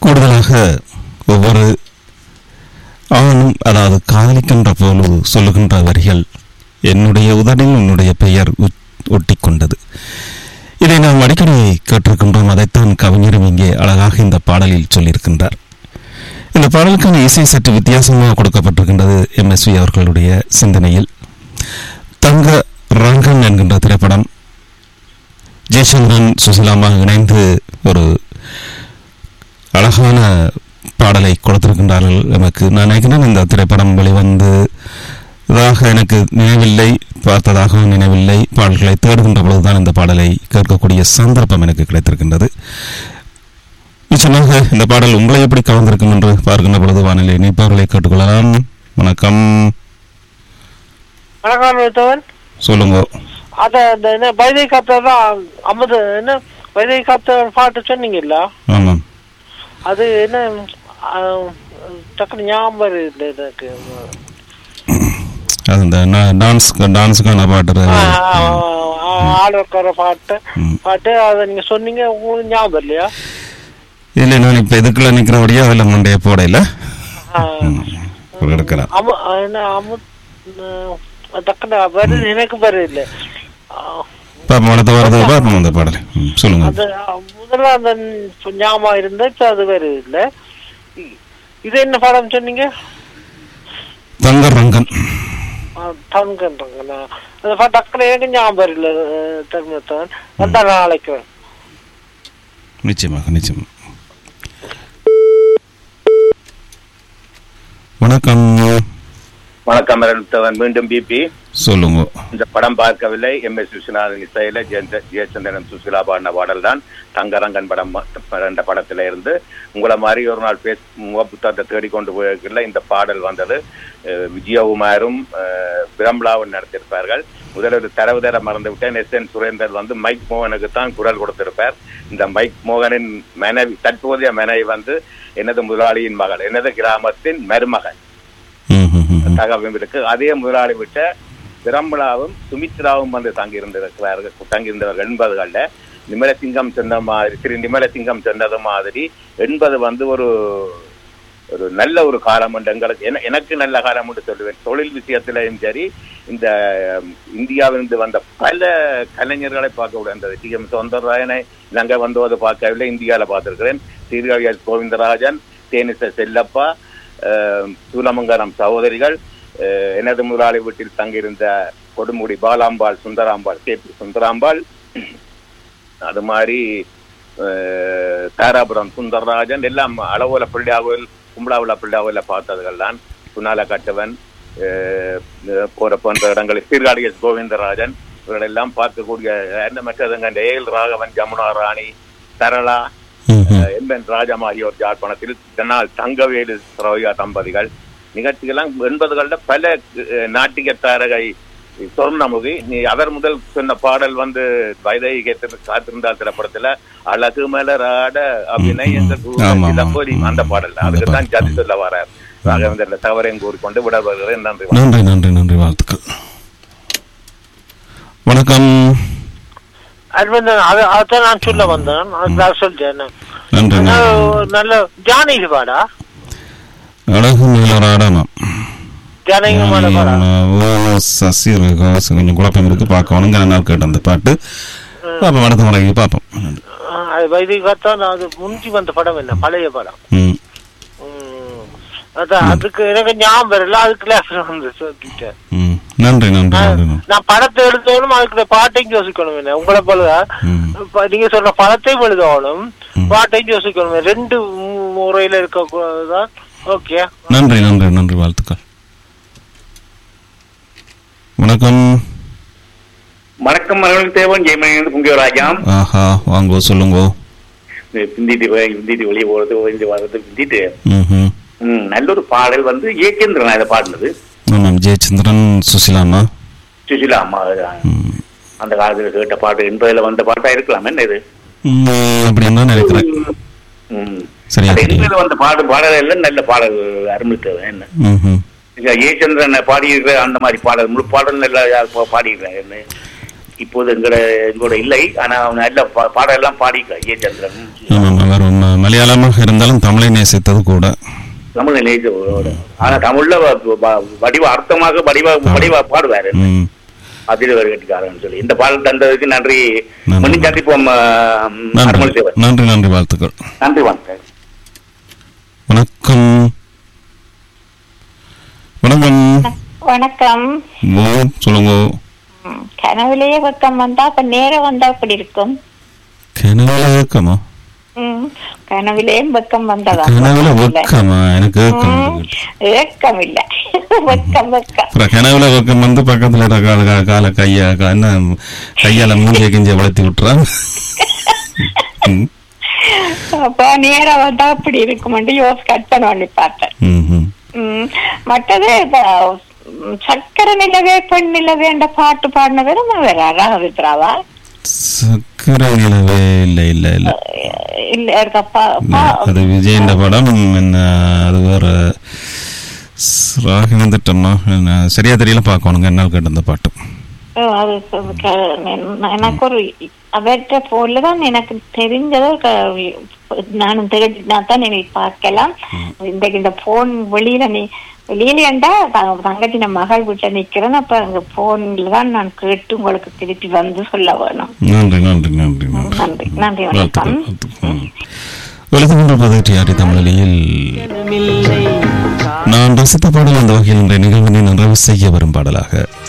கூடுதலாக ஒவ்வொரு ஆணும் அதாவது காதலிக்கின்ற பொழுது சொல்லுகின்ற வரிகள் என்னுடைய உதடில் உன்னுடைய பெயர் ஒட்டி கொண்டது இதை நாம் அடிக்கடி கேட்டிருக்கின்றோம் அதைத்தான் கவிஞரும் இங்கே அழகாக இந்த பாடலில் சொல்லியிருக்கின்றார் இந்த பாடலுக்கான இசை சற்று வித்தியாசமாக கொடுக்கப்பட்டிருக்கின்றது எம்எஸ்வி அவர்களுடைய சிந்தனையில் தங்க ரங்கன் என்கின்ற திரைப்படம் ஜெயசந்திரன் சுசிலாமா இணைந்து ஒரு அழகான பாடலை கொடுத்திருக்கின்றார்கள் எனக்கு நான் நினைக்கிறேன் இந்த திரைப்படம் வெளிவந்து இதாக எனக்கு நினைவில்லை பார்த்ததாகவும் நினைவில்லை பாடல்களை தேடுகின்ற பொழுதுதான் இந்த பாடலை கேட்கக்கூடிய சந்தர்ப்பம் எனக்கு கிடைத்திருக்கின்றது நிச்சயமாக இந்த பாடல் உங்களை எப்படி கவர்ந்திருக்கும் என்று பார்க்கின்ற பொழுது வானிலை நீப்பவர்களை கேட்டுக்கொள்ளலாம் வணக்கம் வணக்கம் வித்தவன் சொல்லுங்க அத அந்த என்ன வைதை காத்தான் அம்மது என்ன வைதை காத்த பாட்டு சொன்னீங்கல்ல ஆமாம் அது என்ன ஆ, டக்குனு ஞாபகம் வருது எனக்கு அது இந்த நா- டான்ஸ் டான்ஸுக்கான பாட்டு ஆ, ஆ, ஆ, ஆள் உட்கார பாட்டு ம். பாட்டு அதை நீங்க சொன்னீங்க உங்களுக்கு ஞாபகம் இல்லையா இல்லை நான் இப்போ இதுக்குள்ள நிற்கிறபடியா அதில் மண்டைய போடையில ஆ, ஒரு எடுக்கலாம் அமு என்ன அமு ஆ, டக்குனு வருது எனக்கு வருது இல்லை பாப்போம் அடுத்த வாரத்துக்கு பார்ப்போம் அந்த பாடலை ம், சொல்லுங்க அது ஆ, முதல்ல அந்த ஞாபகம் இருந்தா இப்ப அது வருது இல்லை இ- இது என்ன படம் சொன்னீங்க தங்க ரங்கன் தங்கன்றங்கண்ணா அது பா- டக்குனு எனக்கு ஞாபகம் இல்லை தர்மத்தவன் வந்தா நாளைக்கு வரேன். நிச்சயமாக நிச்சயமாக வணக்கம் வணக்கம் அரவிந்தவன் மீண்டும் பிபி சொல்லுங்க இந்த படம் பார்க்கவில்லை எம் எஸ் விஸ்வநாதன் இசையில ஜெயந்த- ஜெயச்சந்திரன் சுசிலா பாடின பாடல் தான் தங்கரங்கன் படம் ம- என்ற படத்துல இருந்து உங்களை மாதிரி ஒரு நாள் பேஸ் முக புத்தகத்தை தேடிக்கொண்டு போயிருக்கல இந்த பாடல் வந்தது அஹ் விஜயகுமாரும் அஹ், பிரம்லாவும் நடத்தியிருப்பார்கள் முதல்ல ஒரு தரவு தர மறந்து விட்டேன் எஸ் என் சுரேந்தர் வந்து மைக் மோகனுக்கு தான் குரல் கொடுத்திருப்பார் இந்த மைக் மோகனின் மனைவி தற்போதைய மனைவி வந்து எனது முதலாளியின் மகள் எனது கிராமத்தின் மருமகன் ம் ம் ம், ம். தகவலும் இருக்கு அதே முதலாளி விட்ட பிரம்பலாவும் சுமித்ராவும் வந்து தங்கியிருந்திருக்கிறார்கள் தங்கியிருந்தவர்கள் எண்பதுகள்ல நிமலசிங்கம் சொன்ன மாதிரி திரு நிமலசிங்கம் சொன்னது மாதிரி எண்பது வந்து ஒரு ஒரு நல்ல ஒரு காலம் உண்டு எங்களுக்கு என- எனக்கு நல்ல காலம் உண்டு சொல்லுவேன் தொழில் விஷயத்திலையும் சரி இந்த அஹ், இந்தியாவிலிருந்து வந்த பல கலைஞர்களை பார்க்க விட டி எம் சௌந்தரராயனை இலங்கை வந்தோது பார்க்கவில்லை இந்தியாவில் பார்த்திருக்கிறேன் சீர்காழி கோவிந்தராஜன் தேனிச செல்லப்பா அஹ், சூலமங்கலம் சகோதரிகள் அஹ், எனது முதலாளி வீட்டில் தங்கியிருந்த கொடுமுடி பாலாம்பாள் சுந்தராம்பாள் கே பி சுந்தராம்பாள் அது மாதிரி அஹ், தாராபுரம் சுந்தரராஜன் எல்லாம் அளவுல பிள்ளையாவில் கும்பலாவுல பிள்ளையாவில் பார்த்ததுகள் தான் சுனால கட்டவன் அஹ், போற போன்ற இடங்களில் சீர்காழி எஸ் கோவிந்தராஜன் இவர்கள் எல்லாம் பார்க்கக்கூடிய என்ன மற்றதுங்க இந்த ஏஎல் ராகவன் ஜமுனா ராணி சரளா ம், ம். எம்பன் ராஜம் ஆகியோர் யாழ்ப்பாணத்தில் இதனால் தங்கவேலு சரோயா தம்பதிகள் நிகழ்ச்சிகள்லாம் எண்பதுகள்ல பல அஹ், நாட்டிய தாரகை சொர்ணமுகி நீ அவர் முதல் சொன்ன பாடல் வந்து வைதை கேட்டு காத்திருந்தால் திரைப்படத்துல அழகு மலராட அபிநய் என்ற ஆமா, ஆமா. சிலப்பொலி அந்த பாடல் அந்த அதுக்கு தான் பாடல். ஜாதி சொல்ல வரார் ராகவேந்திர தவறையும் கூறிக்கொண்டு விடப்படுகிறேன் நன்றி நன்றி நன்றி நன்றி வாழ்த்துக்கள் வணக்கம் அர்வந்தன் அது அதான் நான் சொல்ல வந்தேன் அதுதான் சொல்லிட்டேன் நன்றி ஆனா, நன்றி நல்ல ஜானகி பாடா அழகு மேலராடமா ஜானகி மேல பாடா ஓ சசி ரேகா, கொஞ்சம் குழப்பம் இருக்கு பார்க்கணும் நான் கேட்ட அந்த பாட்டு பார்ப்போம் அடுத்த முறைக்கு பார்ப்போம் நன்றி. ஆ, அது வைதிகத்தான் அது முந்தி வந்த படம் என்ன பழைய படம் ம் ம். அதான் அதுக்கு எனக்கு ஞாபகம் வரல அதுக்குள்ள வந்து சொல்லிட்டேன் ம் நன்றி நன்றி நன்றி நன்றி. நான் படத்தை எழுதணும் அதுக்குள்ள பாட்டையும் யோசிக்கணும் என்ன உங்களை போல ம் இப்ப நீங்க சொல்ற படத்தையும் எழுதணும் ம். பாட்டையும் யோசிக்கணும் ரெண்டு மு- முறையில இருக்கதான் ஓகே நன்றி நன்றி நன்றி வாழ்த்துக்கள் வணக்கம் வணக்கம் மரவன் தேவன் ஜெயமணி புங்கியராஜாம் ஆஹா வாங்கோ சொல்லுங்கோ பிந்திட்டு போய் பிந்திட்டு வெளியே போறது வெளியே வர்றது பிந்திட்டு ம் ம் ம், நல்ல ஒரு பாடல் வந்து ஏகேந்திரன் இதை பாடினது ஆமாம் ஜெயச்சந்திரன் சுசிலாமா சுசிலா அம்மா ம் அந்த காலத்துல கேட்ட பாட்டு எண்பதுல வந்த பாட்டா இருக்கலாம் என்ன இது ம், அப்படின்னு தான் நினைக்கிறேன் ம். சரியா அந்த தெரியும் எண்பதுல வந்த பாடு பாடல் எல்லாம் நல்ல பாடல் அருமித்தது என்ன ம் ம் ஏச்சந்திரன் பாடியிருக்கிற அந்த மாதிரி பாடல் முழு பாடல் நல்லா யார் பா- பாடியிருக்காங்க என்ன இப்போது எங்கட எங்களோட இல்லை ஆனா அவன் நல்ல பா- பாடலாம் பாடிக்க ஜெயச்சந்திரன் ஆமாம் அவர் ம- மலையாளமாக இருந்தாலும் தமிழை நேசித்தது கூட தமிழ் நிலையத்தோட ஆனா தமிழ்ல வ- வ- வடிவ அர்த்தமாக வடிவ வடிவ பாடுவாரு ம் அதில் ஒரு கட்டிக்காரன் சொல்லி இந்த பாடல் தந்ததுக்கு நன்றி நன்றி. மணி சந்திப்போம் நன்றி அருமல் தேவன் நன்றி நன்றி வாழ்த்துக்கள் நன்றி வணக்கம் வணக்கம் வணக்கம் வணக்கம் ஓ சொல்லுங்க ம், கனவுலயே வெக்கம் வந்தா அப்ப நேரம் வந்தா அப்படி இருக்கும் கனவுல ஏக்கமா ம், கனவுலயும் வெக்கம் வந்ததா கனவுல வெக்கமா எனக்கு ஏக்கம் ம், இருக்கு. ஏக்கம் இல்ல வெக்கம் வெக்கம் அப்புறம் கனவுல வெக்கம் வந்து பக்கத்துல இருக்க கால கா- கால கைய கா- என்ன கையால மூஞ்சிய கிஞ்சிய வளர்த்தி விட்டுறான் ம், அப்ப நேரம் வந்தா அப்படி இருக்குமென்று யோசி கற்பனை பண்ணி பார்த்தேன் ம், ம். ம், மற்றது இந்த, ம், சக்கரை நிலவே பெண் நிலவேன்ற பாட்டு பாடினது நம்ம வேற ராகவித்ராவா சக்கரை நிலவே இல்ல இல்ல இல்ல இல்ல இருக்கா பா- இல்ல, பா- அது விஜயண்ட படம் என்ன அது வேற ஸ்- ராகம் திட்டம்னா என்ன சரியா தெரியல பார்க்கணுங்க என்னால் கேட்ட அந்த பாட்டு ஓ, அது அது க- என- எனக்கு ஒரு அவர்கிட்ட போலதான் எனக்கு தெரிஞ்சதோ க- நானும் தெரிஞ்சுனா தான் நீ பார்க்கலாம் இந்த இந்த போன் வெளியில நீ வெளியிலேண்டா தங்கச்சி நம்ம மகள் வீட்டுல நிக்கிறேன் அப்ப அங்க போன்ல தான் நான் கேட்டு உங்களுக்கு திருப்பி வந்து சொல்ல வேணும் நன்றி நன்றி நன்றி நன்றி நன்றி நன்றி வணக்கம் வாழ்த்துக்கள் வாழ்த்துக்கள். ஒலித்து கொண்டிருப்பது டிஆர்டி தமிழில் நான் ரசித்த பாடல் அந்த வகையில் இன்றைய நிகழ்வினை நிறைவு செய்ய வரும் பாடலாக